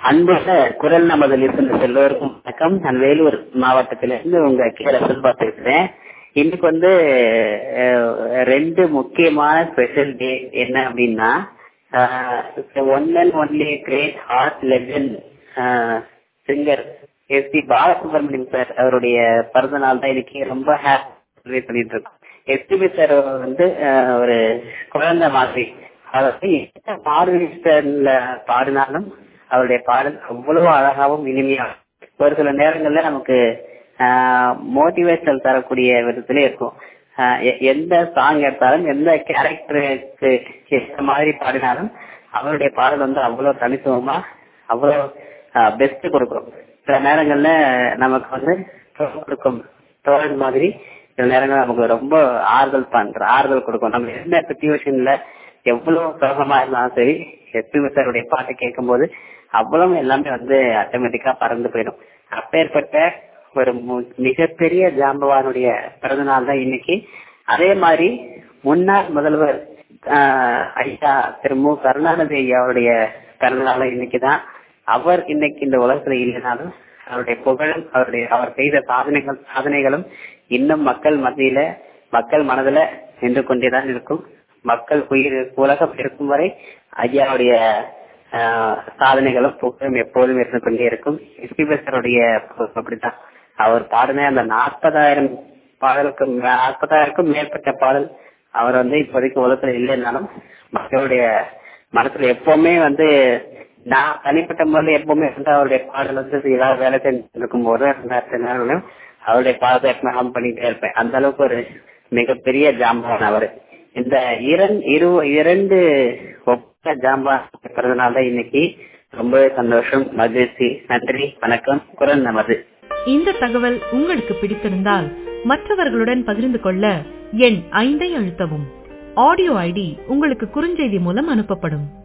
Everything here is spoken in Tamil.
அன்புள்ள குரல் நமது லிசனர் எல்லோருக்கும் வணக்கம் நான் வேலூர் மாவட்டத்திலிருந்து உங்க கீழே செல்வா பேசுறேன் இன்னைக்கு வந்து அஹ், ரெண்டு முக்கியமான ஸ்பெஷல் டே என்ன அப்படின்னா one and only great heart legend singer S P Balasubramaniam sir அவருடைய பிறந்த நாள் தான் இன்னைக்கு ரொம்ப ஹாப்பி பண்ணிட்டு இருக்கோம் எஸ்பிபி சார் வந்து அஹ், ஒரு குழந்தை மாதிரி அதாவது எந்த மாடுல பாடினாலும் அவருடைய பாடல் அவ்வளவு அழகாவும் இனிமையாகும் ஒரு சில நேரங்கள்ல நமக்கு மோட்டிவேஷனல் தரக்கூடிய விதத்துல இருக்கும் ஆஹ் எ- எந்த சாங் எடுத்தாலும் எந்த கேரக்டருக்கு ஏற்ற மாதிரி பாடினாலும் அவருடைய பாடல் வந்து அவ்வளவு தனித்துவமா அவ்வளவு பெஸ்ட் கொடுக்கும் சில நேரங்கள்ல நமக்கு வந்து தோல் கொடுக்கும் தோழன் மாதிரி சில நேரங்கள் நமக்கு ரொம்ப ஆறுதல் பண்ற ஆறுதல் கொடுக்கும் நம்ம எந்த சுச்சுவேஷன்ல எவ்வளவு சோகமா இருந்தாலும் சரி எஸ்பி சாருடைய பாட்டை கேட்கும் போது அவ்வளவு எல்லாமே வந்து ஆட்டோமேட்டிக்கா பறந்து போயிடும் அப்பேற்பட்ட ஒரு மு- மிகப்பெரிய ஜாம்பவானுடைய பிறந்த நாள் தான் இன்னைக்கு அதே மாதிரி முன்னாள் முதல்வர் ஆஹ், ஐயா திரு மு கருணாநிதி ஐயாவுடைய பிறந்த நாள் இன்னைக்கு தான் அவர் இன்னைக்கு இந்த உலகத்துல இல்லைனாலும் அவருடைய புகழும் அவருடைய அவர் செய்த சாதனைகள் சாதனைகளும் இன்னும் மக்கள் மத்தியில மக்கள் மனதுல நின்று கொண்டேதான் இருக்கும் மக்கள் உயிர் உலகம் இருக்கும் வரை ஐயாவுடைய ஆஹ், சாதனைகளும் புகழும் எப்போதும் இருந்து கொண்டே இருக்கும் எஸ்பிபெசருடைய அப்படித்தான் அவர் பாடின அந்த நாற்பதாயிரம் பாடலுக்கு நாற்பதாயிரக்கும் மேற்பட்ட பாடல் அவர் வந்து இப்போதைக்கு உலகத்துல இல்லைன்னாலும் மக்களுடைய மனசுல எப்பவுமே வந்து நான் தனிப்பட்ட முறையில் எப்பவுமே வந்து அவருடைய பாடல் வந்து ஏதாவது வேலை செஞ்சு இருக்கும் போது அந்த நேரம் அவருடைய பாடத்தை எப்பவுமே ஆன் பண்ணிட்டே இருப்பேன் அந்த அளவுக்கு ஒரு மிகப்பெரிய ஜாம்பவான் அவர் இந்த இரண்டு இரு இரண்டு ஒப்ப ஜாம்பான் பிறந்தநாள் தான் இன்னைக்கு ரொம்பவே சந்தோஷம் மகிழ்ச்சி நன்றி வணக்கம் குரல் நமது இந்த தகவல் உங்களுக்கு பிடித்திருந்தால் மற்றவர்களுடன் பகிர்ந்து கொள்ள எண் ஐந்தை அழுத்தவும் ஆடியோ ஐடி உங்களுக்கு குறுஞ்செய்தி மூலம் அனுப்பப்படும்